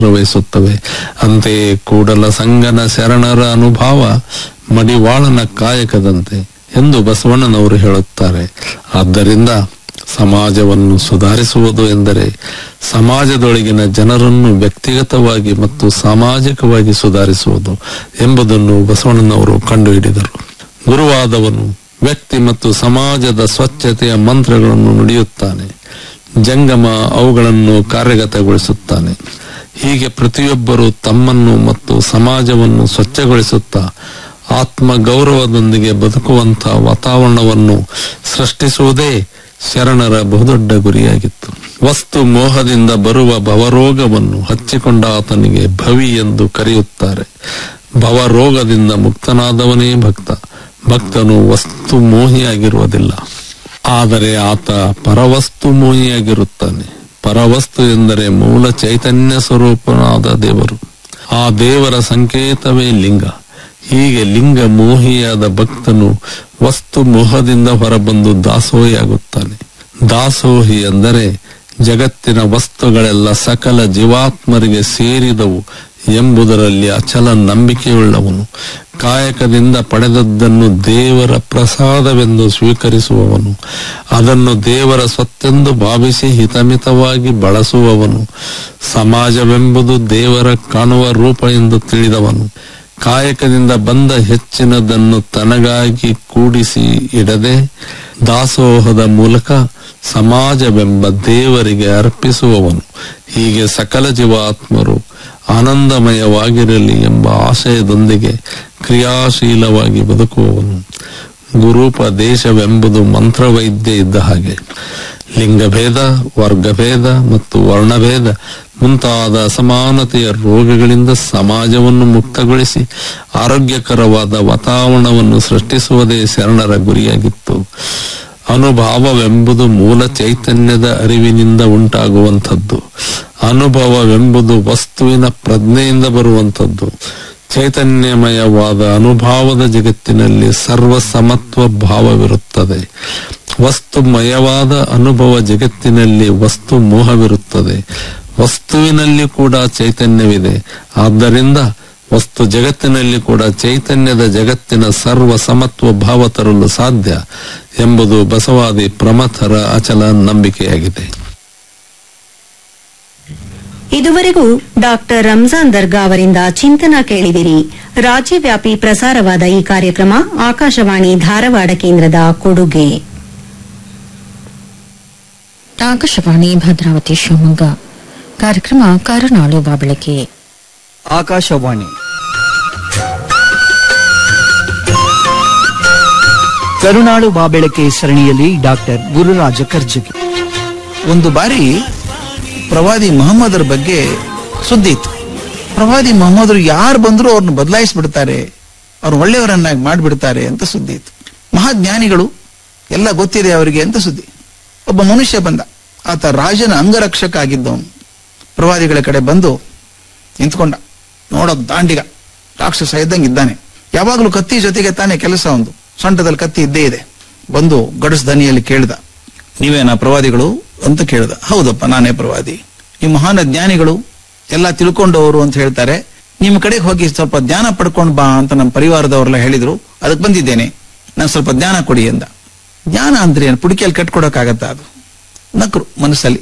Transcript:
ವಹಿಸುತ್ತವೆ ಅಂತೆಯೇ ಕೂಡಲ ಸಂಗನ ಶರಣರ ಅನುಭವ ಮಡಿವಾಳನ ಕಾಯಕದಂತೆ ಎಂದು ಬಸವಣ್ಣನವರು ಹೇಳುತ್ತಾರೆ ಆದ್ದರಿಂದ ಸಮಾಜವನ್ನು ಸುಧಾರಿಸುವುದು ಎಂದರೆ ಸಮಾಜದೊಳಗಿನ ಜನರನ್ನು ವ್ಯಕ್ತಿಗತವಾಗಿ ಮತ್ತು ಸಾಮಾಜಿಕವಾಗಿ ಸುಧಾರಿಸುವುದು ಎಂಬುದನ್ನು ಬಸವಣ್ಣನವರು ಕಂಡುಹಿಡಿದರು ಗುರುವಾದವನು ವ್ಯಕ್ತಿ ಮತ್ತು ಸಮಾಜದ ಸ್ವಚ್ಛತೆಯ ಮಂತ್ರಗಳನ್ನು ನುಡಿಯುತ್ತಾನೆ ಜಂಗಮ ಅವುಗಳನ್ನು ಕಾರ್ಯಗತಗೊಳಿಸುತ್ತಾನೆ ಹೀಗೆ ಪ್ರತಿಯೊಬ್ಬರು ತಮ್ಮನ್ನು ಮತ್ತು ಸಮಾಜವನ್ನು ಸ್ವಚ್ಛಗೊಳಿಸುತ್ತಾ ಆತ್ಮ ಗೌರವದೊಂದಿಗೆ ಬದುಕುವಂತಹ ವಾತಾವರಣವನ್ನು ಸೃಷ್ಟಿಸುವುದೇ ಶರಣರ ಬಹುದೊಡ್ಡ ಗುರಿಯಾಗಿತ್ತು ವಸ್ತು ಮೋಹದಿಂದ ಬರುವ ಭವರೋಗವನ್ನು ಹಚ್ಚಿಕೊಂಡ ಆತನಿಗೆ ಭವಿ ಎಂದು ಕರೆಯುತ್ತಾರೆ ಭವರೋಗದಿಂದ ಮುಕ್ತನಾದವನೇ ಭಕ್ತ ಭಕ್ತನು ವಸ್ತು ಮೋಹಿಯಾಗಿರುವುದಿಲ್ಲ ಆದರೆ ಆತ ಪರವಸ್ತು ಮೋಹಿಯಾಗಿರುತ್ತಾನೆ ಪರವಸ್ತು ಎಂದರೆ ಮೂಲ ಚೈತನ್ಯ ಸ್ವರೂಪನಾದ ದೇವರು ಆ ದೇವರ ಸಂಕೇತವೇ ಲಿಂಗ ಹೀಗೆ ಲಿಂಗ ಮೋಹಿಯಾದ ಭಕ್ತನು ವಸ್ತು ಮೋಹದಿಂದ ಹೊರಬಂದು ದಾಸೋಹಿಯಾಗುತ್ತಾನೆ ದಾಸೋಹಿ ಎಂದರೆ ಜಗತ್ತಿನ ವಸ್ತುಗಳೆಲ್ಲ ಸಕಲ ಜೀವಾತ್ಮರಿಗೆ ಸೇರಿದವು ಎಂಬುದರಲ್ಲಿ ಅಚಲ ನಂಬಿಕೆಯುಳ್ಳವನು ಕಾಯಕದಿಂದ ಪಡೆದದ್ದನ್ನು ದೇವರ ಪ್ರಸಾದವೆಂದು ಸ್ವೀಕರಿಸುವವನು ಅದನ್ನು ದೇವರ ಸ್ವತ್ತೆಂದು ಭಾವಿಸಿ ಹಿತಮಿತವಾಗಿ ಬಳಸುವವನು ಸಮಾಜವೆಂಬುದು ದೇವರ ಕಾಣುವ ರೂಪ ಎಂದು ತಿಳಿದವನು ಕಾಯಕದಿಂದ ಬಂದ ಹೆಚ್ಚಿನದನ್ನು ತನಗಾಗಿ ಕೂಡಿಸಿ ಇಡದೆ ದಾಸೋಹದ ಮೂಲಕ ಸಮಾಜವೆಂಬ ದೇವರಿಗೆ ಅರ್ಪಿಸುವವನು ಹೀಗೆ ಸಕಲ ಜೀವಾತ್ಮರು ಆನಂದಮಯವಾಗಿರಲಿ ಎಂಬ ಆಶಯದೊಂದಿಗೆ ಕ್ರಿಯಾಶೀಲವಾಗಿ ಬದುಕುವವನು ಗುರೂಪದೇಶವೆಂಬುದು ಮಂತ್ರವೈದ್ಯ ಇದ್ದ ಹಾಗೆ ಲಿಂಗಭೇದ ವರ್ಗಭೇದ ಮತ್ತು ವರ್ಣಭೇದ ಮುಂತಾದ ಅಸಮಾನತೆಯ ರೋಗಗಳಿಂದ ಸಮಾಜವನ್ನು ಮುಕ್ತಗೊಳಿಸಿ ಆರೋಗ್ಯಕರವಾದ ವಾತಾವರಣವನ್ನು ಸೃಷ್ಟಿಸುವುದೇ ಶರಣರ ಗುರಿಯಾಗಿತ್ತು ಅನುಭಾವವೆಂಬುದು ಮೂಲ ಚೈತನ್ಯದ ಅರಿವಿನಿಂದ ಉಂಟಾಗುವಂಥದ್ದು ಅನುಭವವೆಂಬುದು ವಸ್ತುವಿನ ಪ್ರಜ್ಞೆಯಿಂದ ಬರುವಂಥದ್ದು ಚೈತನ್ಯಮಯವಾದ ಅನುಭಾವದ ಜಗತ್ತಿನಲ್ಲಿ ಸರ್ವ ಸಮತ್ವ ಭಾವವಿರುತ್ತದೆ ವಸ್ತುಮಯವಾದ ಅನುಭವ ಜಗತ್ತಿನಲ್ಲಿ ವಸ್ತು ಮೋಹವಿರುತ್ತದೆ ವಸ್ತುವಿನಲ್ಲಿ ಕೂಡ ಚೈತನ್ಯವಿದೆ ಆದ್ದರಿಂದ ವಸ್ತು ಜಗತ್ತಿನಲ್ಲಿ ಕೂಡ ಚೈತನ್ಯದ ಜಗತ್ತಿನ ಸರ್ವ ಸಮತ್ವ ಭಾವ ತರಲು ಸಾಧ್ಯ ಎಂಬುದು ಬಸವಾದಿ ಪ್ರಮಥರ ಅಚಲ ನಂಬಿಕೆಯಾಗಿದೆ ಇದುವರೆಗೂ ಡಾಕ್ಟರ್ ರಂಜಾನ್ ದರ್ಗಾ ಅವರಿಂದ ಚಿಂತನ ಕೇಳಿದಿರಿ ರಾಜ್ಯವ್ಯಾಪಿ ಪ್ರಸಾರವಾದ ಈ ಕಾರ್ಯಕ್ರಮ ಆಕಾಶವಾಣಿ ಧಾರವಾಡ ಕೇಂದ್ರದ ಕೊಡುಗೆ ಆಕಾಶವಾಣಿ ಭದ್ರಾವತಿ ಶಿವಮೊಗ್ಗ ಕಾರ್ಯಕ್ರಮ ಕರುನಾಳು ಬಾಬಳಕೆ ಆಕಾಶವಾಣಿ ಕರುನಾಳು ಬಾಬೆಳಕೆ ಸರಣಿಯಲ್ಲಿ ಡಾಕ್ಟರ್ ಗುರುರಾಜ ಕರ್ಜಗಿ ಒಂದು ಬಾರಿ ಪ್ರವಾದಿ ಮೊಹಮ್ಮದರ ಬಗ್ಗೆ ಸುದ್ದಿ ಇತ್ತು ಪ್ರವಾದಿ ಮೊಹಮ್ಮದರು ಯಾರು ಬಂದರೂ ಅವ್ರನ್ನ ಬದಲಾಯಿಸ್ಬಿಡ್ತಾರೆ ಅವ್ರು ಒಳ್ಳೆಯವರನ್ನಾಗಿ ಮಾಡಿಬಿಡ್ತಾರೆ ಅಂತ ಸುದ್ದಿ ಇತ್ತು ಮಹಾಜ್ಞಾನಿಗಳು ಎಲ್ಲ ಗೊತ್ತಿದೆ ಅವರಿಗೆ ಅಂತ ಸುದ್ದಿ ಒಬ್ಬ ಮನುಷ್ಯ ಬಂದ ಆತ ರಾಜನ ಅಂಗರಕ್ಷಕ ಆಗಿದ್ದವನು ಪ್ರವಾದಿಗಳ ಕಡೆ ಬಂದು ನಿಂತ್ಕೊಂಡ ನೋಡೋಕ್ ದಾಂಡಿಗ ರಾಕ್ಷಸ ಇದ್ದಂಗೆ ಇದ್ದಾನೆ ಯಾವಾಗಲೂ ಕತ್ತಿ ಜೊತೆಗೆ ತಾನೇ ಕೆಲಸ ಒಂದು ಸೊಂಟದಲ್ಲಿ ಕತ್ತಿ ಇದ್ದೇ ಇದೆ ಬಂದು ಗಡಸ್ ದನಿಯಲ್ಲಿ ಕೇಳ್ದ ನೀವೇನಾ ಪ್ರವಾದಿಗಳು ಅಂತ ಕೇಳ್ದ ಹೌದಪ್ಪ ನಾನೇ ಪ್ರವಾದಿ ನೀವು ಮಹಾನ ಜ್ಞಾನಿಗಳು ಎಲ್ಲ ತಿಳ್ಕೊಂಡವರು ಅಂತ ಹೇಳ್ತಾರೆ ನಿಮ್ಮ ಕಡೆಗೆ ಹೋಗಿ ಸ್ವಲ್ಪ ಜ್ಞಾನ ಪಡ್ಕೊಂಡ್ ಬಾ ಅಂತ ನಮ್ಮ ಪರಿವಾರದವರೆಲ್ಲ ಹೇಳಿದ್ರು ಅದಕ್ಕೆ ಬಂದಿದ್ದೇನೆ ನಾನು ಸ್ವಲ್ಪ ಜ್ಞಾನ ಕೊಡಿ ಎಂದ ಜ್ಞಾನ ಅಂದ್ರೆ ಏನು ಪುಡಿಕೆಯಲ್ಲಿ ಕಟ್ಕೊಡಕ್ಕಾಗತ್ತಾ ಅದು ನಕ್ರು ಮನಸ್ಸಲ್ಲಿ